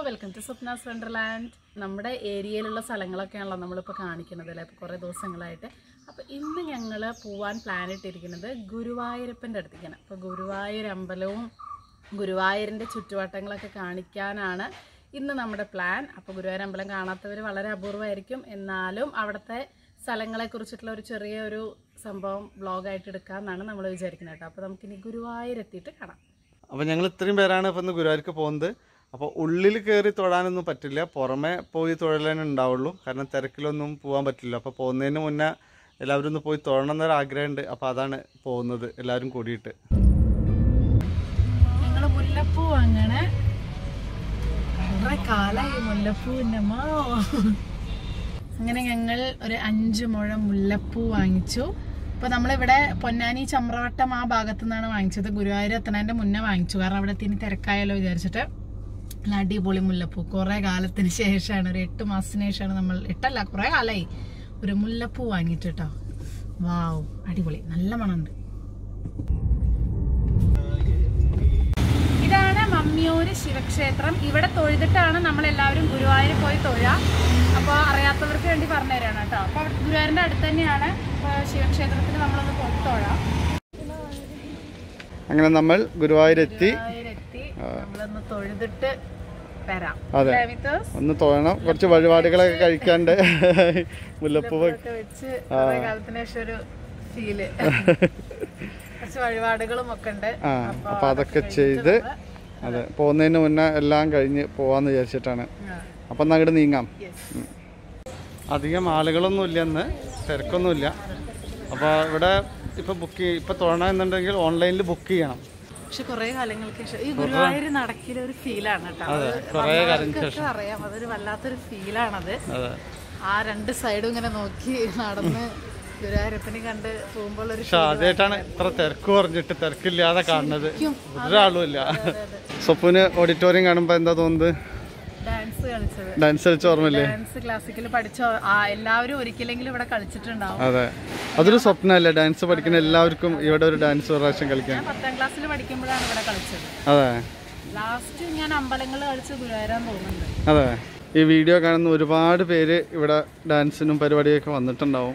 Welcome to സ്വപ്നാസ് Wonderland നമ്മുടെ ഏരിയയിലുള്ള സ്ഥലങ്ങളൊക്കെയാണല്ലോ നമ്മളിപ്പോൾ കാണിക്കുന്നത് അല്ലേ ഇപ്പോൾ കുറേ ദിവസങ്ങളായിട്ട് അപ്പോൾ ഇന്ന് ഞങ്ങൾ പോവാൻ പ്ലാൻ ഇട്ടിരിക്കുന്നത് ഗുരുവായൂരപ്പൻ്റെ അടുത്തേക്കാണ് അപ്പോൾ ഗുരുവായൂർ അമ്പലവും ഗുരുവായൂരിൻ്റെ ചുറ്റുവട്ടങ്ങളൊക്കെ കാണിക്കാനാണ് ഇന്ന് നമ്മുടെ പ്ലാൻ അപ്പോൾ ഗുരുവായൂർ അമ്പലം കാണാത്തവർ വളരെ അപൂർവമായിരിക്കും എന്നാലും അവിടുത്തെ സ്ഥലങ്ങളെക്കുറിച്ചിട്ടുള്ള ഒരു ചെറിയ ഒരു സംഭവം വ്ളോഗായിട്ട് എടുക്കാമെന്നാണ് നമ്മൾ വിചാരിക്കുന്നത് കേട്ടോ അപ്പോൾ നമുക്കിനി ഗുരുവായൂർ എത്തിയിട്ട് കാണാം അപ്പോൾ ഞങ്ങൾ ഇത്രയും പേരാണ് ഇപ്പം ഇന്ന് ഗുരുവായൂർക്ക് പോകുന്നത് അപ്പോൾ ഉള്ളിൽ കയറി തൊഴാനൊന്നും പറ്റില്ല പുറമെ പോയി തൊഴലേ ഉണ്ടാവുള്ളൂ കാരണം തിരക്കിലൊന്നും പോകാൻ പറ്റില്ല അപ്പോൾ പോകുന്നതിന് മുന്നേ എല്ലാവരും ഒന്ന് പോയി തൊഴണം എന്നൊരു ആഗ്രഹമുണ്ട് അപ്പോൾ അതാണ് പോകുന്നത് എല്ലാവരും കൂടിയിട്ട് ഞങ്ങള് മുല്ലപ്പൂ അങ്ങനെ കുറെ കാലായി മുല്ലപ്പൂവിന്റെ അമ്മ അങ്ങനെ ഞങ്ങൾ ഒരു അഞ്ച് മുഴം മുല്ലപ്പൂ വാങ്ങിച്ചു അപ്പൊ നമ്മളിവിടെ പൊന്നാനി ചമ്രവട്ടം ആ ഭാഗത്തു നിന്നാണ് വാങ്ങിച്ചത് ഗുരുവായൂർ എത്തണതിന്റെ മുന്നേ വാങ്ങിച്ചു കാരണം അവിടെ എത്തിന് തിരക്കായല്ലോ വിചാരിച്ചിട്ട് നല്ല അടിപൊളി മുല്ലപ്പൂ കുറെ കാലത്തിന് ശേഷമാണ് ഒരു എട്ട് മാസത്തിന് ശേഷമാണ് നമ്മൾ എട്ടല്ല കുറെ കാലമായി ഒരു മുല്ലപ്പൂ വാങ്ങിയിട്ട് കേട്ടോ വാവ് അടിപൊളി നല്ല മണമുണ്ട് ഇതാണ് മമ്മിയൂര് ശിവക്ഷേത്രം ഇവിടെ തൊഴുതിട്ടാണ് നമ്മൾ എല്ലാവരും ഗുരുവായൂർ പോയി തൊഴുക അപ്പോൾ അറിയാത്തവർക്ക് വേണ്ടി പറഞ്ഞുതരാണ് കേട്ടോ അപ്പോൾ ഗുരുവായൂരിൻ്റെ അടുത്ത് തന്നെയാണ് അപ്പോൾ ശിവക്ഷേത്രത്തിൽ നമ്മളൊന്ന് പോയി തൊഴാം അങ്ങനെ നമ്മൾ ഗുരുവായൂരെത്തി ഗുരുവായൂരെത്തി നമ്മളൊന്ന് തൊഴുതിട്ട് വരാം അതെ അല്ലേ, മിത്തോസ്? ഒന്ന് തൊഴണം കുറച്ച് വഴിപാടുകളൊക്കെ കഴിക്കാണ്ട് മുല്ലപ്പൂവ് ഒക്കെ വെച്ച് കുറേ കാലത്തിന് ശേഷം ഒരു ഫീല് കുറച്ച് വഴിപാടുകളും ഒക്കെ ഉണ്ട് ആ അപ്പോൾ അതൊക്കെ ചെയ്ത് അതെ പോകുന്നതിന് മുന്നേ എല്ലാം കഴിഞ്ഞ് പോവാന്ന് വിചാരിച്ചിട്ടാണ് അപ്പം എന്നാൽ അങ്ങോട്ട് നീങ്ങാം യെസ് അധികം ആളുകളൊന്നും ഇല്ല ഇന്ന് തിരക്കൊന്നുമില്ല അപ്പോൾ ഇവിടെ ഇപ്പോൾ ബുക്ക് ഇപ്പോൾ തൊഴണമെന്നുണ്ടെങ്കിൽ ഓൺലൈനിൽ ബുക്ക് ചെയ്യണം പക്ഷെ കുറെ കാലങ്ങൾക്ക് ശേഷം ഈ ഗുരുവായൂർ നടക്കിലെ ഒരു ഫീലാണ് കേട്ടോ അത് കുറേ കാലങ്ങൾക്ക് വന്നവർക്കൊക്കെ അറിയാം അതൊരു വല്ലാത്തൊരു ഫീലാണത് അതെ ആ രണ്ട് സൈഡും ഇങ്ങനെ നോക്കി നടന്ന് ഗുരുവായൂരപ്പനെ കണ്ട് പോകുമ്പോൾ ഒരു പക്ഷെ ആദ്യമായിട്ടാണ് ഇത്ര തിരക്ക് കുറഞ്ഞിട്ട് തിരക്കില്ലാതെ കാണുന്നത് ഒരാളും ഇല്ല സ്വപ്പുന് ഓഡിറ്റോറിയം കാണുമ്പോൾ എന്താ തോന്നുന്നത് ഡാൻസ് കളിച്ചത് ഡാൻസ് കളിച്ച ഓർമ്മയില്ലേ ഡാൻസ് ക്ലാസിക്കൽ പഠിച്ച ആ എല്ലാവരും ഒരിക്കലെങ്കിലും ഇവിടെ കളിച്ചിട്ടുണ്ടാവും അതെ അതൊരു സ്വപ്നമല്ലേ ഡാൻസ് പഠിക്കുന്ന എല്ലാവർക്കും ഇവിടെ ഒരു ഡാൻസ് ഒരു പ്രാവശ്യം കളിക്കാൻ ഞാൻ പത്താം ക്ലാസ്സിൽ പഠിക്കുമ്പോഴാണ് ഇവിടെ കളിച്ചത് അതെ ലാസ്റ്റ് ഞാൻ അമ്പലങ്ങളിൽ കളിച്ച് ഗുരുവായൂരാൻ തോന്നുന്നുണ്ട് അതെ ഈ വീഡിയോ കാണുന്ന ഒരുപാട് പേര് ഇവിടെ ഡാൻസിനും പരിപാടിയൊക്കെ വന്നിട്ടുണ്ടാവും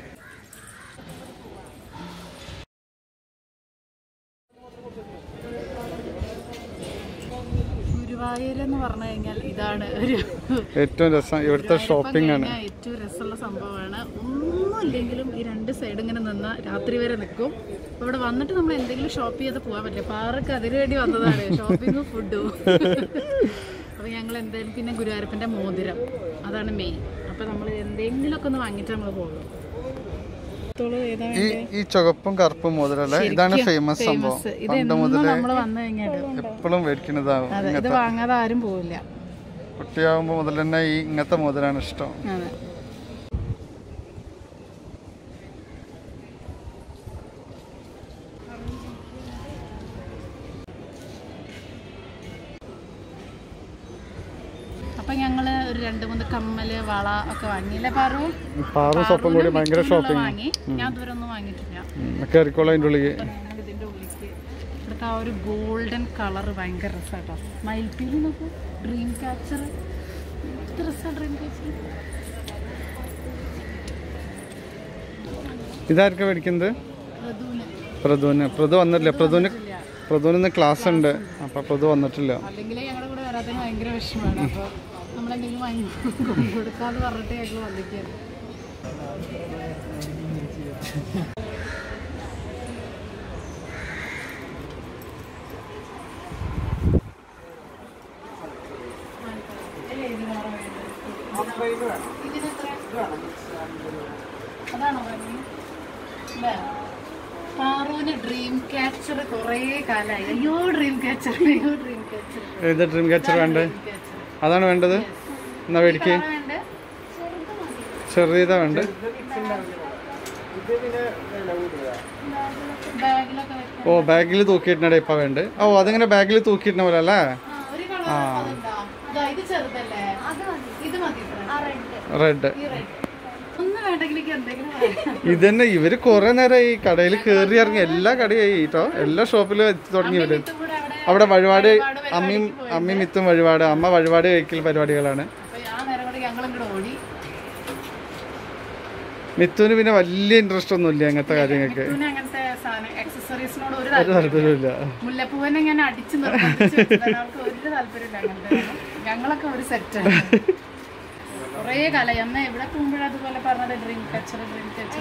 ഗുരുവായൂർ എന്ന് പറഞ്ഞു കഴിഞ്ഞാൽ ഇതാണ് ഒരു ഏറ്റവും രസം ഇവിടുത്തെ ഷോപ്പിംഗ് ആണ് കഴിഞ്ഞാൽ ഏറ്റവും രസമുള്ള സംഭവമാണ് ഒന്നുമില്ലെങ്കിലും ഈ രണ്ട് സൈഡ് ഇങ്ങനെ നിന്ന് രാത്രി വരെ നിൽക്കും അപ്പൊ ഇവിടെ വന്നിട്ട് നമ്മൾ എന്തെങ്കിലും ഷോപ്പ് ചെയ്ത് പോകാൻ പറ്റില്ല പാർക്ക് അതിനു വേണ്ടി വന്നതാണ് ഷോപ്പിങ്ങും ഫുഡും അപ്പൊ ഞങ്ങൾ എന്തായാലും പിന്നെ ഗുരുവായൂരപ്പന്റെ മോതിരം അതാണ് മെയിൻ അപ്പൊ നമ്മൾ എന്തെങ്കിലുമൊക്കെ ഒന്ന് വാങ്ങിയിട്ട് നമ്മൾ പോകും ഏതാണ് ഈ ഈ ചുവപ്പും കറുപ്പും മുതലല്ലേ ഇതാണ് ഫേമസ് സംഭവം ഇത് പണ്ട് എന്നും മുതലേ നമ്മൾ വന്നു കഴിഞ്ഞാൽ എപ്പോഴും മേടിക്കുന്നതാവും അതെ ഇത് വാങ്ങാതെ ആരും പോവില്ല കുട്ടിയാകുമ്പോൾ മുതൽ തന്നെ ഈ ഇങ്ങനത്തെ മുതലാണ് ഇഷ്ടം അതെ അപ്പൊ ഞങ്ങള് ഒരു രണ്ട് മൂന്ന് കമ്മല് വള ഒക്കെ വാങ്ങിയില്ലേ പാറു പാറും സ്വപ്പം കൂടി ഭയങ്കര മിക്സിനുള്ള ഷോപ്പിംഗ് വാങ്ങി ഞാൻ ഇതുവരെ ഒന്നും വാങ്ങിയിട്ടില്ല കയറിക്കോളാം അതിൻ്റെ ഉള്ളിൽ അപ്പൊ ഞങ്ങൾ ഇതിന്റെ ഉള്ളിലേക്ക് ഇവിടുത്തെ ആ ഒരു ഗോൾഡൻ കളർ ഭയങ്കര രസമാട്ടോ മയിൽപ്പീലി നോക്കൂ ഡ്രീം ക്യാച്ചർ എന്ത് രസമാണ് ഡ്രീം ക്യാച്ചർ ഇതാർക്കാ മേടിക്കുന്നത് പ്രദൂന് പ്രതുവിന് പ്രതു വന്നിട്ടില്ല പ്രതുവിന് പ്രതുവിന് ഇന്ന് ക്ലാസ് ഉണ്ട് അപ്പൊ പ്രതു വന്നിട്ടില്ല അല്ലെങ്കിൽ ഞങ്ങളുടെ കൂടെ വരാത്തതിന് ഭയങ്കര വിഷമമാണ് അപ്പോൾ നമ്മളെന്തെങ്കിലും വാങ്ങി കൊടുക്കാന്ന് പറഞ്ഞിട്ട് ഞങ്ങൾ വന്നിരിക്കുകയാണ് അതാണോ പറഞ്ഞത്? ഇല്ലേ? പാറുവിന് ഡ്രീം ക്യാച്ചർ കുറേ കാലായി അയ്യോ ഡ്രീം ക്യാച്ചർ അയ്യോ ഡ്രീം ക്യാച്ചർ ഏത് ഡ്രീം ക്യാച്ചർ വേണ്ടേ അതാണ് വേണ്ടത് എന്നാ മേടിക്ക് വേണ്ടേ ചെറിയതാ വേണ്ട ബാഗിലൊക്കെ വെക്കാൻ ഓ ബാഗിൽ തൂക്കിയിട്ടുണ്ട് ഇപ്പൊ വേണ്ട ഓ അതിങ്ങനെ ബാഗിൽ തൂക്കിയിട്ട പോലെ അല്ലേ ആ, ഒരു കളർ അതെന്താ ഇതാ, ഇത് ചെറുതല്ലേ ഇത് മതി ഇത്ര. റെഡ് ഈ red. ഒന്നും വേണ്ടെങ്കിൽ എനിക്ക് എന്തെങ്കിലും വേണം. ഇതന്നെ ഇവര് കുറെ നേരം ഈ കടയിൽ കയറി ഇറങ്ങി എല്ലാ കടയായി കേട്ടോ എല്ലാ ഷോപ്പിലും എത്തി തുടങ്ങി ഇവര് ഇതും കൂടെ അവിടെ അവിടെ വഴിപാട് അമ്മയും അമ്മയും മിത്തും വഴിപാട് അമ്മ വഴിപാട് കഴിക്കൽ പരിപാടികളാണ് അപ്പൊ ആ നേരം കൊണ്ട് ഞങ്ങൾ ഇങ്ങോട്ട് ഓടി മിത്തുവിന് പിന്നെ വലിയ ഇൻട്രസ്റ്റ് ഒന്നും ഇല്ല അങ്ങനത്തെ കാര്യങ്ങൾക്ക് പിന്നെ അങ്ങനത്തെ സാധനം എക്സസറീസിനോട് ഒരു ഒരു താല്പര്യം താല്പര്യമില്ല മുല്ലപ്പൂവിനെ ഞാൻ അടിച്ചു നിർബന്ധിച്ച് വെച്ചതാണ്. അവൾക്ക് ഒരു താല്പര്യമില്ല അങ്ങനത്തെ ഞങ്ങളൊക്കെ ഒരു സെറ്റാണ് കുറേ കാലമായി അമ്മ എവിടെ പോകുമ്പോഴും അതുപോലെ പറഞ്ഞത് ഡ്രീം കച്ചർ ഡ്രീം കച്ചർ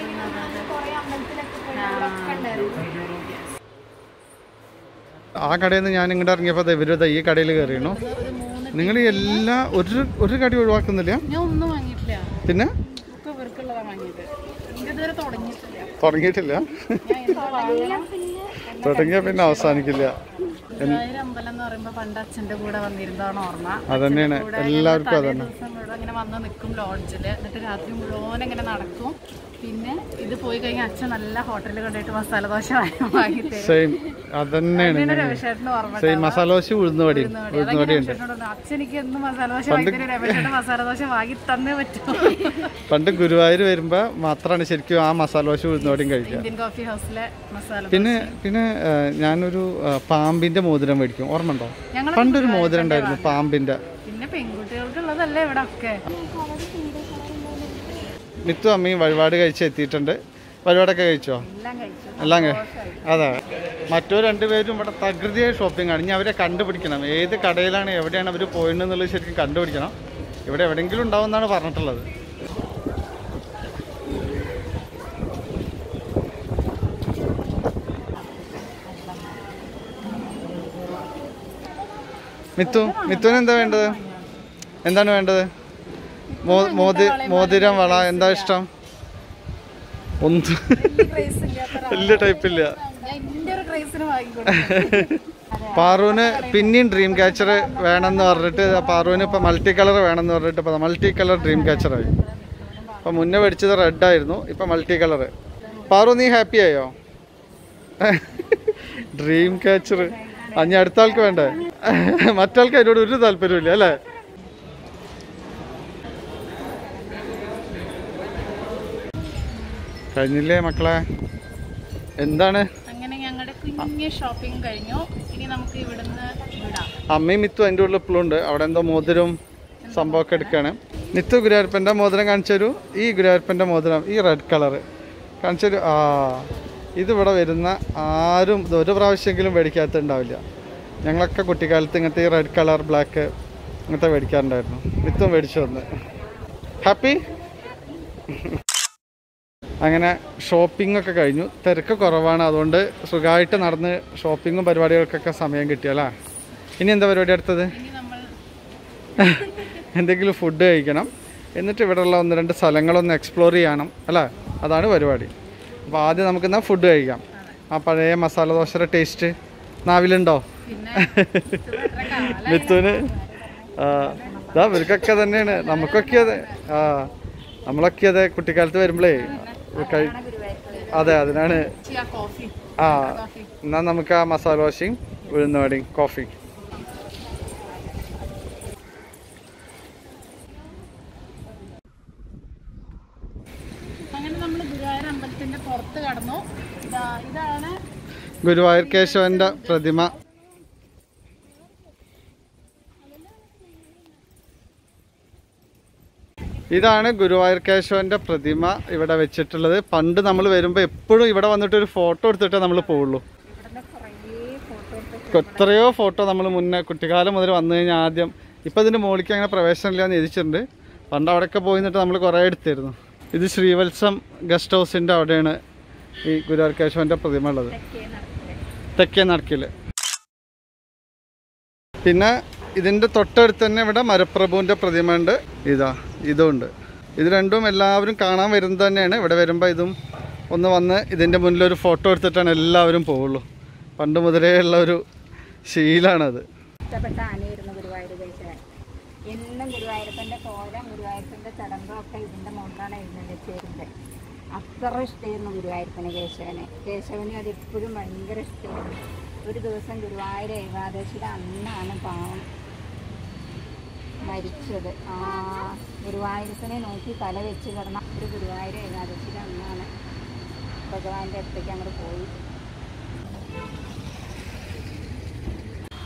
ആ കടയിൽ നിന്ന് ഞാൻ ഇങ്ങോട്ട് ഇറങ്ങിയപ്പോൾ ഇവര് ദാ ഈ കടയിൽ കയറിയണു ഒരു മൂന്ന് നിങ്ങൾ എല്ലാ ഒരു ഒരു കടി ഒഴിവാക്കുന്നില്ല ഞാൻ ഒന്നും വാങ്ങിയിട്ടില്ല പിന്നെ ഒക്കെ ഇവർക്കുള്ളതാ വാങ്ങിയത് എനിക്ക് ഇതുവരെ തുടങ്ങിയിട്ടില്ല തുടങ്ങിയിട്ടില്ല ഞാൻ എന്താ വാങ്ങണം തുടങ്ങിയ പിന്നെ അവസാനിക്കില്ല ഗുരുവായൂർ അമ്പലം എന്ന് പറയുമ്പോ പണ്ട് അച്ഛന്റെ കൂടെ വന്നിരുന്നതാണ് ഓർമ്മ അതന്നെയാണ് എല്ലാവർക്കും തലേ ദിവസം മുഴുവൻ ഇങ്ങനെ വന്ന് നിൽക്കും ലോഡ്ജില് എന്നിട്ട് രാത്രി മുഴുവൻ ഇങ്ങനെ നടക്കും പിന്നെ ഇത് പോയി കഴിഞ്ഞാൽ അച്ഛൻ നല്ല ഹോട്ടലിൽ കൊണ്ടുപോയിട്ട് മസാല ദോശ വാങ്ങി തരും സെയിം അതന്നെയാണ് പിന്നെ രമേശേട്ടന് ഓർമ്മ സെയിം മസാല ദോശ ഉഴുന്നുവടി ഉഴുന്നുവടി ഉണ്ട് അച്ഛൻ എനിക്ക് എന്നും മസാല ദോശ വാങ്ങി തരും രമേശേട്ടൻ മസാല ദോശ വാങ്ങി തന്നേ പറ്റൂ പണ്ട് ഗുരുവായൂർ വരുമ്പോ മാത്രമാണ് ശരിക്കും ആ മസാല ദോശ ഉഴുന്നുവടിയും കഴിക്കുക ഇന്ത്യൻ കോഫി ഹൗസിലെ മസാല പിന്നെ പിന്നെ ആ, ഞാനൊരു ആ, പാമ്പിന്റെ മോതിരം മേടിക്കും ഓർമ്മ ഉണ്ടോ ഞങ്ങൾ പണ്ടൊരു മോതിരം ഉണ്ടായിരുന്നു പാമ്പിന്റെ പിന്നെ പെൺകുട്ടികൾക്കുള്ളതല്ലേ ഇവിടെ ഒക്കെ മിത്തു അമ്മയും വഴിപാട് കഴിച്ച് എത്തിയിട്ടുണ്ട് വഴിപാടൊക്കെ കഴിച്ചോ എല്ലാം കഴിച്ചു എല്ലാം കഴി- അതെ മറ്റോ രണ്ടുപേരും ഇവിടെ തകൃതിയായ ഷോപ്പിംഗ് ആണ് ഇനി അവരെ കണ്ടുപിടിക്കണം ഏത് കടയിലാണ് എവിടെയാണ് അവർ പോയിണ്ടെന്നുള്ളത് ശരിക്കും കണ്ടുപിടിക്കണം ഇവിടെ എവിടെയെങ്കിലും ഉണ്ടാവും എന്നാണ് പറഞ്ഞിട്ടുള്ളത് മിത്തു മിത്തുവിന് എന്താ വേണ്ടത് എന്താണ് വേണ്ടത് മോ- മോതി മോതിരം വള എന്താ ഇഷ്ടം ഒന്നും ക്രൈസ് ഇല്ലാത്ത വലിയ ടൈപ്പില്ല ഞാൻ ഇന്റെ ഒരു ക്രൈസിന് വാങ്ങിക്കൊടുത്തു പാറുവിന് പിന്നെയും ഡ്രീം ക്യാച്ചർ വേണമെന്ന് പറഞ്ഞിട്ട് പാറുവിന് ഇപ്പൊ മൾട്ടി കളർ വേണമെന്ന് പറഞ്ഞിട്ട് ഇപ്പൊ മൾട്ടി കളർ ഡ്രീം ക്യാച്ചറായി അപ്പൊ മുന്നേ മേടിച്ചത് റെഡ് ആയിരുന്നു ഇപ്പൊ മൾട്ടി കളർ പാറു നീ ഹാപ്പി ആയോ ഡ്രീം ക്യാച്ചർ അഞ്ഞ അടുത്ത ആൾക്ക് വേണ്ടേ മറ്റാൾക്ക് അതിനോട് ഒരു താല്പര്യമില്ല അല്ലേ കഴിഞ്ഞില്ലേ മക്കളെ എന്താണ് അങ്ങനെ ഞങ്ങളുടെ കുഞ്ഞ് ഷോപ്പിംഗ് കഴിഞ്ഞു ഇനി നമുക്ക് ഇവിടുന്ന് വിടാം അമ്മയും മിത്തും അതിൻ്റെ ഉള്ളിൽ ഇപ്പോഴും ഉണ്ട് അവിടെ എന്തോ മോതിരവും സംഭവമൊക്കെ എടുക്കുകയാണ് നിത്തു ഗുരുവായൂരപ്പൻ്റെ മോതിരം കാണിച്ചു തരൂ ഈ ഗുരുവായൂരപ്പൻ്റെ മോതിരം ഈ റെഡ് കളറ് കാണിച്ചു തരൂ ആ ഇതിവിടെ വരുന്ന ആരും ഇത് ഒരു പ്രാവശ്യമെങ്കിലും മേടിക്കാത്തുണ്ടാവില്ല ഞങ്ങളൊക്കെ കുട്ടിക്കാലത്ത് ഇങ്ങനത്തെ ഈ റെഡ് കളർ ബ്ലാക്ക് ഇങ്ങനത്തെ മേടിക്കാറുണ്ടായിരുന്നു മിത്തും മേടിച്ചു വന്ന് ഹാപ്പി അങ്ങനെ ഷോപ്പിംഗ് ഒക്കെ കഴിഞ്ഞു തിരക്ക് കുറവാണ് അതുകൊണ്ട് സുഖമായിട്ട് നടന്ന് ഷോപ്പിങ്ങും പരിപാടികൾക്കൊക്കെ സമയം കിട്ടിയല്ലേ ഇനി എന്താ പരിപാടി അടുത്തത് ഇനി നമ്മൾ എന്തെങ്കിലും ഫുഡ് കഴിക്കണം എന്നിട്ട് ഇവിടെയുള്ള ഒന്ന് രണ്ട് സ്ഥലങ്ങളൊന്ന് എക്സ്പ്ലോർ ചെയ്യണം അല്ലേ അതാണ് പരിപാടി അപ്പോൾ ആദ്യം നമുക്ക് എന്നാൽ ഫുഡ് കഴിക്കാം ആ പഴയ മസാല ദോശയുടെ ടേസ്റ്റ് നാവിലുണ്ടോ പിന്നെ ഇത് എത്ര കാലം മിത്തുവിന് ആ ഇതാ ഇവർക്കൊക്കെ തന്നെയാണ് നമുക്കൊക്കെ അതെ ആ നമ്മളൊക്കെ അതെ കുട്ടിക്കാലത്ത് വരുമ്പോഴേ കഴി അതെ അതിനാണ് ചെയ്യാ കോഫി ആ എന്നാൽ നമുക്ക് ആ മസാല ദോശയും ഉഴുന്നുവടയും കോഫി അങ്ങനെ നമ്മൾ ഗുരുവായൂർ അമ്പലത്തിന്റെ പുറത്ത് കടന്നു ഇതാ ഇതാണ് ഗുരുവായൂർ കേശവന്റെ പ്രതിമ ഇതാണ് ഗുരുവായൂർ കേശവന്റെ പ്രതിമ ഇവിടെ വെച്ചിട്ടുള്ളത് പണ്ട് നമ്മൾ വരുമ്പോൾ എപ്പോഴും ഇവിടെ വന്നിട്ട് ഒരു ഫോട്ടോ എടുത്തിട്ടേ നമ്മൾ പോവുള്ളൂ ഇവിടുന്ന് കുറേ ഫോട്ടോ എത്രയോ ഫോട്ടോ നമ്മൾ മുന്നേ കുട്ടിക്കാലം മുതൽ വന്നു കഴിഞ്ഞാൽ ആദ്യം ഇപ്പം ഇതിൻ്റെ മുകളിലേക്ക് അങ്ങനെ പ്രവേശനമില്ല എന്ന് എഴുതിച്ചിട്ടുണ്ട് പണ്ട് അവിടെയൊക്കെ പോയി നിന്നിട്ട് നമ്മൾ കുറേ എടുത്തിരുന്നു ഇത് ശ്രീവത്സം ഗസ്റ്റ് ഹൗസിൻ്റെ അവിടെയാണ് ഈ ഗുരുവായൂർ കേശവന്റെ പ്രതിമ ഉള്ളത് തെക്കേ നടക്കിൽ പിന്നെ ഇതിൻ്റെ തൊട്ടടുത്ത് തന്നെ ഇവിടെ മരപ്രഭുവിൻ്റെ പ്രതിമ ഉണ്ട് ഇതാ ഇതും ഉണ്ട് ഇത് രണ്ടും എല്ലാവരും കാണാൻ വരുന്നത് തന്നെയാണ് ഇവിടെ വരുമ്പോൾ ഇതും ഒന്ന് വന്ന് ഇതിൻ്റെ മുന്നിൽ ഒരു ഫോട്ടോ എടുത്തിട്ടാണ് എല്ലാവരും പോവുള്ളൂ പണ്ട് മുതലേ ഉള്ള ഒരു ശീലാണത് ഇഷ്ടപ്പെട്ട ആനയായിരുന്നു ഗുരുവായൂർ കേശവൻ എന്നും ഗുരുവായൂരപ്പൻ്റെ കോലം ഗുരുവായൂരപ്പൻ്റെ ചടങ്ങും ഒക്കെ ഇതിൻ്റെ മുകളിലാണ് എഴുന്നള്ളിച്ചേരുന്നത് അത്ര ഇഷ്ടമായിരുന്നു ഗുരുവായൂരപ്പന് കേശവന് കേശവന് അത് എപ്പോഴും ഭയങ്കര ഇഷ്ടമായിരുന്നു ഒരു ദിവസം ഗുരുവായൂർ ഏകാദശിയുടെ അന്നാണ് പാവം മരിച്ചത് ആ ഗുരുവായൂരപ്പനെ നോക്കി തല വെച്ച് കിടന്ന ഒരു ഗുരുവായൂർ ഏകാദശിയുടെ അന്നാണ് ഭഗവാന്റെ അടുത്തേക്ക് അങ്ങോട്ട് പോയി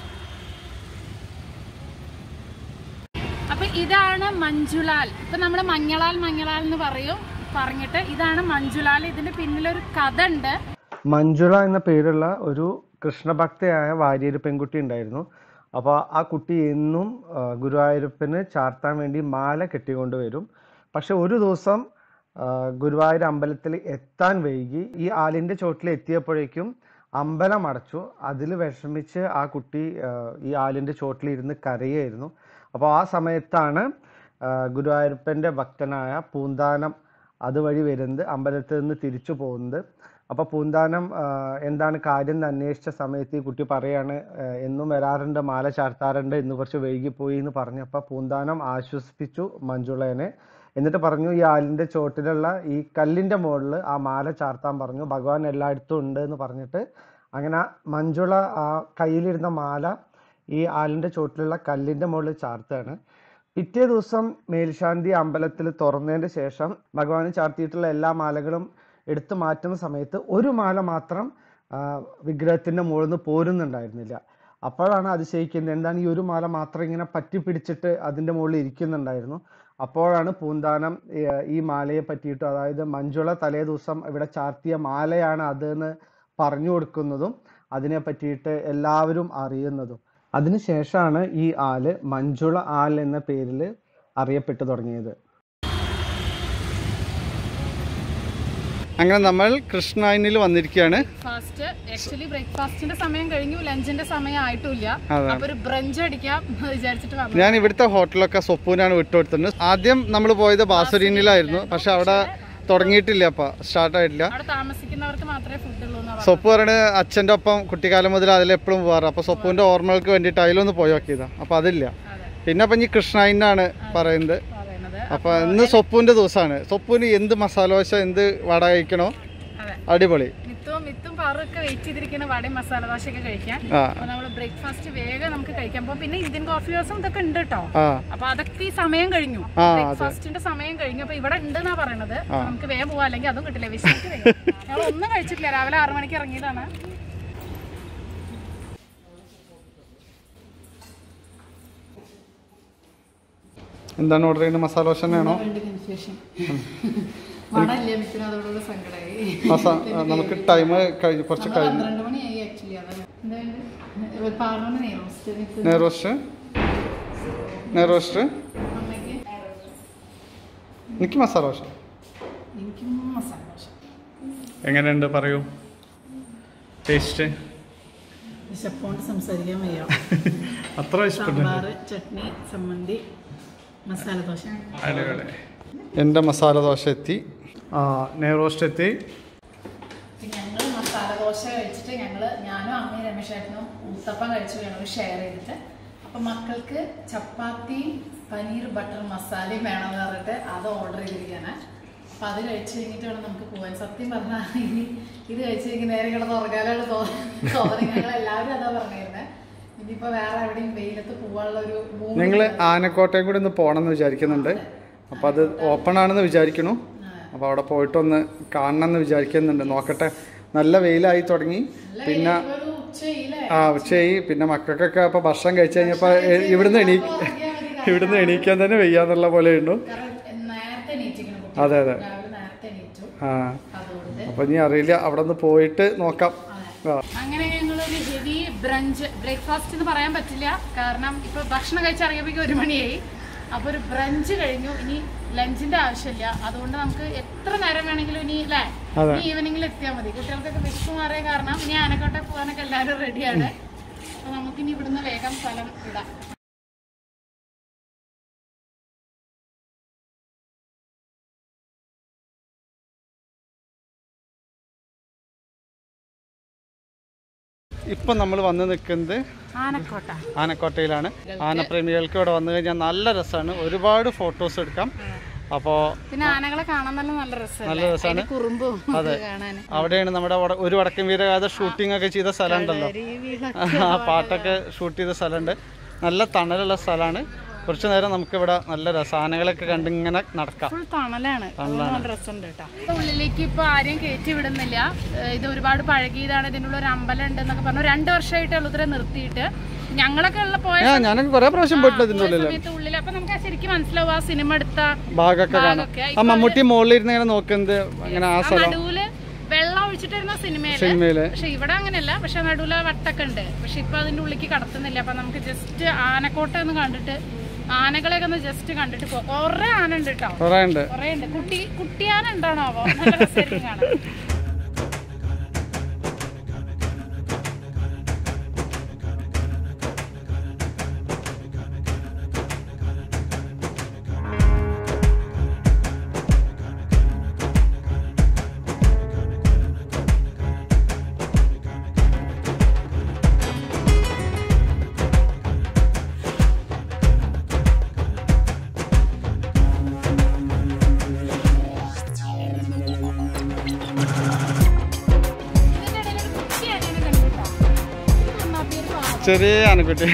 അപ്പൊ ഇതാണ് മഞ്ജുലാൽ ഇപ്പൊ നമ്മള് മഞ്ഞളാൽ മഞ്ഞളാൽ എന്ന് പറയും പറഞ്ഞിട്ട് ഇതാണ് മഞ്ജുലാൽ ഇതിന്റെ പിന്നിലൊരു കഥ ഉണ്ട് മഞ്ജുള എന്ന പേരുള്ള ഒരു കൃഷ്ണഭക്തയായ വാര്യര് പെൺകുട്ടി ഉണ്ടായിരുന്നു അപ്പോൾ ആ കുട്ടി എന്നും ആ, ഗുരുവായൂരപ്പന് ചാർത്താൻ വേണ്ടി മാല കെട്ടിക്കൊണ്ട് വരും പക്ഷെ ഒരു ദിവസം ആ, ഗുരുവായൂർ അമ്പലത്തിൽ എത്താൻ വൈകി ഈ ആലിൻ്റെ ചോട്ടിൽ എത്തിയപ്പോഴേക്കും അമ്പലം അടച്ചു അതിൽ വിഷമിച്ച് ആ കുട്ടി ആ, ഈ ആലിൻ്റെ ചോട്ടിൽ ഇരുന്ന് കരയായിരുന്നു അപ്പോൾ ആ സമയത്താണ് ആ, ഗുരുവായൂരപ്പൻ്റെ ഭക്തനായ പൂന്താനം അതുവഴി വരുന്നത് അമ്പലത്തിൽ നിന്ന് തിരിച്ചു പോകുന്നത് അപ്പോൾ പൂന്താനം ആ, എന്താണ് കാര്യം എന്ന് അന്വേഷിച്ച സമയത്ത് ഈ കുട്ടി പറയാണ് ആ, എന്നും വരാറുണ്ട് മാല ചാർത്താറുണ്ട് ഇന്ന് കുറച്ച് വൈകിപ്പോയി എന്ന് പറഞ്ഞപ്പോൾ പൂന്താനം ആശ്വസിപ്പിച്ചു മഞ്ജുളേനെ എന്നിട്ട് പറഞ്ഞു ഈ ആലിൻ്റെ ചോട്ടിലുള്ള ഈ കല്ലിൻ്റെ മുകളിൽ ആ മാല ചാർത്താൻ പറഞ്ഞു ഭഗവാൻ എല്ലായിടത്തും ഉണ്ട് എന്ന് പറഞ്ഞിട്ട് അങ്ങനെ മഞ്ജുള ആ കയ്യിലിരുന്ന മാല ഈ ആലിൻ്റെ ചോട്ടിലുള്ള കല്ലിൻ്റെ മുകളിൽ ചാർത്തുകയാണ് പിറ്റേ ദിവസം മേൽശാന്തി അമ്പലത്തിൽ തുറന്നതിന് ശേഷം ഭഗവാന് ചാർത്തിയിട്ടുള്ള എല്ലാ മാലകളും എടുത്തു മാറ്റുന്ന സമയത്ത് ഒരു മാല മാത്രം ആ, വിഗ്രഹത്തിന്റെ മുകളിൽ നിന്ന് പോരുന്നുണ്ടായിരുന്നില്ല അപ്പോഴാണ് അതിശയിക്കുന്നത് എന്താണ് ഈ ഒരു മാല മാത്രം ഇങ്ങനെ പറ്റി പിടിച്ചിട്ട് അതിന്റെ മുകളിൽ ഇരിക്കുന്നുണ്ടായിരുന്നു അപ്പോഴാണ് പൂന്താനം ഈ, ഈ മാലയെ പറ്റിയിട്ട് അതായത് മഞ്ജുള തലേ ദിവസം ഇവിടെ ചാർത്തിയ മാലയാണ് അത് എന്ന് പറഞ്ഞു കൊടുക്കുന്നതും അതിനെ പറ്റിയിട്ട് എല്ലാവരും അറിയുന്നതും അതിനുശേഷമാണ് ഈ ആല് മഞ്ജുള ആൽ എന്ന പേരിൽ അറിയപ്പെട്ടു തുടങ്ങിയത് അങ്ങനെ നമ്മൾ കൃഷ്ണായനിൽ വന്നിരിക്കുകയാണ് ഫാസ്റ്റ് ആക്ച്വലി ബ്രേക്ക്ഫാസ്റ്റിന്റെ സമയം കഴിഞ്ഞു ലഞ്ചിന്റെ സമയം ആയിട്ടില്ല അതെ. അപ്പൊ ഒരു ബ്രഞ്ച് അടിക്കാം എന്ന് വിചാരിച്ചിട്ട് വന്നു ഞാൻ ഇവിടുത്തെ ഹോട്ടലൊക്കെ സൊപ്പൂനാണ് വിട്ടുകൊടുത്തിട്ടുണ്ട് ആദ്യം നമ്മൾ പോയത് ബാസുരീനിലായിരുന്നു പക്ഷെ അവിടെ തുടങ്ങിയിട്ടില്ല അപ്പൊ സ്റ്റാർട്ട് ആയിട്ടില്ല അവിടെ താമസിക്കുന്നവർക്ക് മാത്രമേ ഫുഡ് ഉള്ളൂ എന്നാ സൊപ്പ് പറയണത് അച്ഛൻ്റെ ഒപ്പം കുട്ടിക്കാലം മുതൽ അതിലെപ്പോഴും പോകാറ് അപ്പോൾ സൊപ്പുവിൻ്റെ ഓർമ്മകൾക്ക് വേണ്ടിയിട്ട് അതിലൊന്ന് പോയി നോക്കിയതാണ് അപ്പോൾ അതില്ല അതെ പിന്നെ അപ്പം ഇനി കൃഷ്ണായിനാണ് പറയുന്നത് പറയുന്നത് അപ്പോൾ ഇന്ന് സൊപ്പുവിൻ്റെ ദിവസമാണ് സൊപ്പുവിന് എന്ത് മസാല ദോശ എന്ത് വട കഴിക്കണോ അതെ അടിപൊളി മിത്തും മിത്തും പാറും ഒക്കെ വെയിറ്റ് ചെയ്തിരിക്കുന്ന വടയും മസാല ദോശയൊക്കെ കഴിക്കാൻ ആ അപ്പൊ നമ്മള് ബ്രേക്ക്ഫാസ്റ്റ് വേഗം നമുക്ക് കഴിക്കാൻ പോകും പിന്നെ ഇന്ത്യൻ കോഫി ഹൗസും ഇതൊക്കെ ഉണ്ട് കേട്ടോ ആ അപ്പൊ അതൊക്കെ ഈ സമയം കഴിഞ്ഞു ആ, അതെ. ബ്രേക്ക്ഫാസ്റ്റിന്റെ സമയം കഴിഞ്ഞു അപ്പൊ ഇവിടെ ഉണ്ടെന്നാ പറയണത് അപ്പൊ നമുക്ക് വേഗം പോവാ അല്ലെങ്കിൽ അതും കിട്ടില്ല വിശക്ക് ഞങ്ങൾ ഒന്നും കഴിച്ചിട്ടില്ല രാവിലെ ആറു മണിക്ക് ഇറങ്ങിയതാണ് എന്താണ് ഓർഡർ ചെയ്യുന്നത് മസാല ദോശ തന്നെയാണോ കൺഫ്യൂഷൻ വടല്ല മിത്തിന് അതോടുകൂടി സങ്കടമായി മസാ നമുക്ക് ടൈം കഴിഞ്ഞ് കുറച്ച് കഴിഞ്ഞു പന്ത്രണ്ട് മണിയായി ആക്ച്വലി അതാണ് എന്തായാലും പാർലമെന്റ് നെയ്റോസ്റ്റ് മിത്ത് നെയ്റോസ്റ്റ് നെയ്റോസ്റ്റ് അമ്മയ്ക്ക് എനിക്ക് മസാല ദോശ എനിക്കും മസാല ദോശ എങ്ങനെയുണ്ട് പറയൂ ടേസ്റ്റ് വിശപ്പോണ്ട് സംസാരിക്കാൻ വയ്യ അത്ര ഇഷ്ടപ്പെട്ടു സാമ്പാർ ചട്നി ചമ്മന്തി മസാല ദോശ അടിപൊളി എൻ്റെ മസാല ദോശ എത്തി ആ നെയ്റോസ്റ്റ് എത്തി ഞങ്ങൾ മസാല ദോശ കഴിച്ചിട്ട് ഞങ്ങൾ ഞാനും അമ്മയും രമേശേട്ടനും ഊത്തപ്പം കഴിച്ചു ഞങ്ങൾ ഷെയർ ചെയ്തിട്ട് അപ്പം മക്കൾക്ക് ചപ്പാത്തിയും പനീർ ബട്ടർ മസാലയും വേണമെന്ന് പറഞ്ഞിട്ട് അത് ഓർഡർ ചെയ്തിരിക്കുകയാണ് അപ്പം അത് കഴിച്ച് കഴിഞ്ഞിട്ട് വേണം നമുക്ക് പോകാൻ സത്യം പറഞ്ഞാൽ ഇനി ഇത് കഴിച്ച് കഴിഞ്ഞ് നേരെ കിടന്ന് ഉറങ്ങാനുള്ള തോന്നി ഞങ്ങൾ എല്ലാവരും അതാ പറഞ്ഞിരുന്നത് ഇനിയിപ്പോൾ വേറെ എവിടെയും വെയിലത്ത് പോകാനുള്ള ഒരു mood ഞങ്ങൾ ഇല്ല. ആനക്കോട്ടയും കൂടി ഒന്ന് പോകണം എന്ന് വിചാരിക്കുന്നുണ്ട് അപ്പോൾ അത് ഓപ്പൺ ആണെന്ന് വിചാരിക്കണു അപ്പോൾ അവിടെ പോയിട്ടൊന്ന് കാണണം എന്ന് വിചാരിക്കുന്നുണ്ട് നോക്കട്ടെ നല്ല വെയിലായി തുടങ്ങി നല്ല പിന്നെ വെയില് ഒരു ഉച്ചയില്ലേ ആ ഉച്ചയായി പിന്നെ മക്കൾക്കൊക്കെ അപ്പോൾ ഭക്ഷണം കഴിച്ചു കഴിഞ്ഞപ്പോൾ ഇവിടുന്ന് എണീ ഇവിടുന്ന് എണീക്കാൻ തന്നെ വയ്യാന്നുള്ള പോലെ ഉണ്ടു കാരണം നേരത്തെ എണീറ്റിരിക്കണം കുട്ടി. അതെ അതെ രാവിലെ നേരത്തെ എണീറ്റു ആ അതുകൊണ്ട് അപ്പോൾ ഇനി അറിയില്ല അവിടെ ഒന്ന് പോയിട്ട് നോക്കാം ആ അങ്ങനെ ഞങ്ങളൊരു ഹെവി ബ്രഞ്ച് ബ്രേക്ക്ഫാസ്റ്റ് എന്ന് പറയാൻ പറ്റില്ല കാരണം ഇപ്പൊ ഭക്ഷണം കഴിച്ചിറങ്ങിയപ്പോഴേക്കും ഒരു മണിയായി അപ്പൊ ഒരു ബ്രഞ്ച് കഴിഞ്ഞു ഇനി ലഞ്ചിന്റെ ആവശ്യമില്ല അതുകൊണ്ട് നമുക്ക് എത്ര നേരം വേണമെങ്കിലും ഇനി അല്ലേ അതെ. ഇനി ഈവനിങ്ങിൽ എത്തിയാൽ മതി കുട്ടികൾക്കൊക്കെ വിഷു മാറിയ കാരണം ഇനി ആനക്കോട്ടെ പോകാനൊക്കെ എല്ലാവരും റെഡിയാണ് അപ്പൊ നമുക്കിനി ഇവിടുന്ന് വേഗം സ്ഥലം വിടാം ഇപ്പം നമ്മൾ വന്ന് നിൽക്കുന്നത് ആനക്കോട്ട ആനക്കോട്ടയിലാണ് ആനപ്രേമികൾക്ക് ഇവിടെ വന്നു കഴിഞ്ഞാൽ നല്ല രസമാണ് ഒരുപാട് ഫോട്ടോസ് എടുക്കാം അപ്പോൾ പിന്നെ ആനകളെ കാണാൻ തന്നെ നല്ല രസമല്ലേ നല്ല രസമാണ് അതിന്റെ കുറുമ്പും ഒക്കെ കാണാൻ അവിടെയാണ് നമ്മുടെ വട- ഒരു വടക്കൻ വീരഗാഥ ഷൂട്ടിംഗ് ഒക്കെ ചെയ്ത സ്ഥലം ഉണ്ടല്ലോ ആ പാട്ടൊക്കെ ഷൂട്ട് ചെയ്ത സ്ഥലമുണ്ട് നല്ല തണലുള്ള സ്ഥലമാണ് കുറച്ച് നേരം നമുക്കിവിടെ നല്ല രസം ആനകളൊക്കെ കണ്ടിങ്ങനെ നടക്കാം ഫുൾ തണലാണ് അതുകൊണ്ട് നല്ല രസമുണ്ട് കേട്ടോ ഉള്ളിലേക്ക് ഇപ്പൊ ആരെയും കയറ്റി വിടുന്നില്ല ഏഹ് ഇത് ഒരുപാട് പഴകിയതാണ് ഇതിനുള്ള ഒരു അമ്പലം ഉണ്ട് എന്നൊക്കെ പറഞ്ഞു രണ്ട് വർഷമായിട്ടേ ഉള്ളൂ ഇത്ര നിർത്തിയിട്ട് ഞങ്ങളൊക്കെ ഉള്ള പോയ ആ ഞാനൊക്കെ കുറെ പ്രാവശ്യം പോയിട്ടുണ്ട് ഇതിന്റെ ഉള്ളിൽ സമയത്ത് ഉള്ളിൽ അപ്പൊ നമുക്ക് ആ ശരിക്കും മനസ്സിലാവും ആ സിനിമ എടുത്ത ഭാഗമൊക്കെ കാണാം ഭാഗമൊക്കെ. ആ മമ്മൂട്ടി മുകളിൽ ഇരുന്ന് ഇങ്ങനെ നോക്കുന്നത് അങ്ങനെ ആ ആ സ്ഥലം നടുവില് വെള്ളം ഒഴിച്ചിട്ടിരുന്ന സിനിമയില് സിനിമയില് പക്ഷെ ഇവിടെ അങ്ങനെയല്ല പക്ഷെ നടുവില് വട്ടൊക്കെ ഉണ്ട് പക്ഷെ ഇപ്പൊ അതിന്റെ ഉള്ളിലേക്ക് കടത്തുന്നില്ല അപ്പൊ നമുക്ക് ജസ്റ്റ് ആനക്കോട്ട ഒന്ന് കണ്ടിട്ട് ആനകളെയൊക്കെ ഒന്ന് ജസ്റ്റ് കണ്ടിട്ട് പോ കൊറേ ആന ഉണ്ട് കേട്ടോ കുറെ ഉണ്ട് കൊറേ ഉണ്ട് കുട്ടി കുട്ടിയാന ഉണ്ടാണാവോ നല്ല രസമായിരിക്കും കാണാൻ ഇതിന്റെ ഇടയിൽ ഒരു കുട്ടി ആനേനെ കണ്ടു കേട്ടോ. ഇത് നന്നാക്കി ഒരു പാവം. ചെറിയ ആനക്കുട്ടി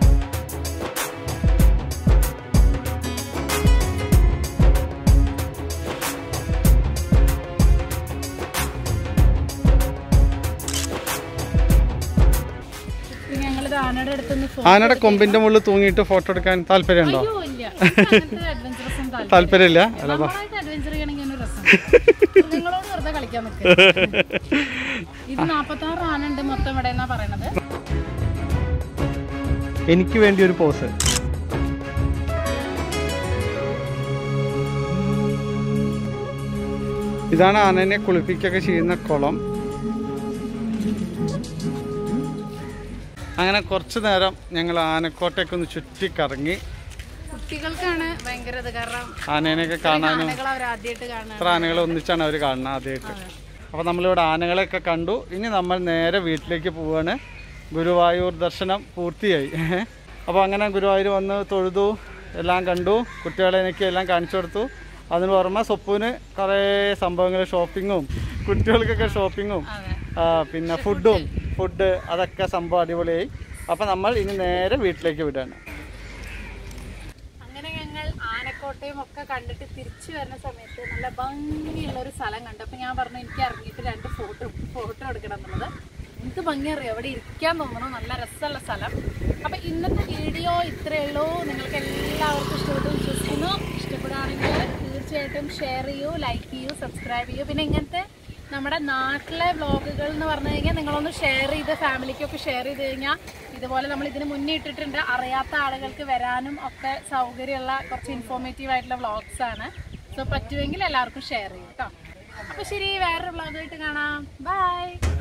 പിന്നെ ഞങ്ങളിത് ആനയുടെ അടുത്തുനിന്ന് ഫോ- ആനയുടെ കൊമ്പിന്റെ മുകളിൽ തൂങ്ങിയിട്ട് ഫോട്ടോ എടുക്കാൻ താല്പര്യമുണ്ടോ അയ്യോ, ഇല്ല. എനിക്ക് അങ്ങനത്തെ adventures ഒന്നും താല്പര്യം താല്പര്യമില്ല അല്ല നമ്മളായിട്ട് adventure ചെയ്യണമെങ്കിൽ ഒരു രസം നിങ്ങളോട് വെറുതെ കളിക്കാൻ നിൽക്കുക ഇത് നാപ്പത്തി ആറ് ആന ഉണ്ട് മൊത്തം ഇവിടെ എന്നാ പറയണത് എനിക്ക് വേണ്ടി ഒരു പോസ് ഇതാണ് ആനനെ കുളിപ്പിക്കൊക്കെ ചെയ്യുന്ന കുളം അങ്ങനെ കുറച്ചു നേരം ഞങ്ങൾ ആനക്കോട്ടയൊക്കെ ഒന്ന് ചുറ്റിക്കറങ്ങി കുട്ടികൾക്കാണ് ഭയങ്കര ഇത് കാരണം ആനേനെയൊക്കെ കാണാനും ആനകൾ അവർ ആദ്യമായിട്ട് കാണാൻ ഇത്ര ആനകളെ ഒന്നിച്ചാണ് അവർ കാണുന്നത് ആദ്യമായിട്ട് അപ്പോൾ നമ്മളിവിടെ ആനകളെയൊക്കെ കണ്ടു ഇനി നമ്മൾ നേരെ വീട്ടിലേക്ക് പോവാണ് ഗുരുവായൂർ ദർശനം പൂർത്തിയായി അപ്പോൾ അങ്ങനെ ഗുരുവായൂർ വന്ന് തൊഴുതു എല്ലാം കണ്ടു കുട്ടികളെ എനിക്ക് എല്ലാം കാണിച്ചു കൊടുത്തു അതിന് പുറമെ സ്വപ്പുവിന് കുറേ സംഭവങ്ങൾ ഷോപ്പിങ്ങും കുട്ടികൾക്കൊക്കെ ഷോപ്പിങ്ങും അതെ ആ, പിന്നെ ഫുഡും ഫുഡ് അതൊക്കെ സംഭവം അടിപൊളിയായി അപ്പോൾ നമ്മൾ ഇനി നേരെ വീട്ടിലേക്ക് വിടുകയാണ് അങ്ങനെ ഞങ്ങൾ ആനക്കോട്ടയും ഒക്കെ കണ്ടിട്ട് തിരിച്ചു വരുന്ന സമയത്ത് നല്ല ഭംഗിയുള്ള ഒരു സ്ഥലം കണ്ടു അപ്പൊ ഞാൻ പറഞ്ഞു എനിക്ക് ഇറങ്ങിയിട്ട് രണ്ട് ഫോട്ടോ ഫോട്ടോ എടുക്കണം എന്നുള്ളത് എനിക്ക് ഭംഗി അറിയാം അവിടെ ഇരിക്കാൻ തോന്നണം നല്ല രസമുള്ള സ്ഥലം അപ്പൊ ഇന്നത്തെ വീഡിയോ ഇത്രയേ ഉള്ളൂ നിങ്ങൾക്ക് എല്ലാവർക്കും ഇഷ്ടപ്പെട്ടു വിശ്വസിക്കുന്നു ഇഷ്ടപ്പെടുകയാണെങ്കിൽ തീർച്ചയായിട്ടും ഷെയർ ചെയ്യൂ ലൈക്ക് ചെയ്യൂ സബ്സ്ക്രൈബ് ചെയ്യൂ പിന്നെ ഇങ്ങനത്തെ നമ്മുടെ നാട്ടിലെ വ്ളോഗുകൾ എന്ന് പറഞ്ഞു കഴിഞ്ഞാൽ നിങ്ങളൊന്ന് ഷെയർ ചെയ്ത് ഫാമിലിക്കൊക്കെ ഷെയർ ചെയ്ത് കഴിഞ്ഞാൽ ഇതുപോലെ നമ്മൾ ഇതിന് മുന്നേ ഇട്ടിട്ടുണ്ട് അറിയാത്ത ആളുകൾക്ക് വരാനും ഒക്കെ സൗകര്യമുള്ള കുറച്ച് ഇൻഫോർമേറ്റീവ് ആയിട്ടുള്ള വ്ളോഗ്സ് ആണ് സോ പറ്റുമെങ്കിൽ എല്ലാവർക്കും ഷെയർ ചെയ്യും കേട്ടോ അപ്പോൾ ശരി വേറൊരു വ്ളോഗായിട്ട് കാണാം ബൈ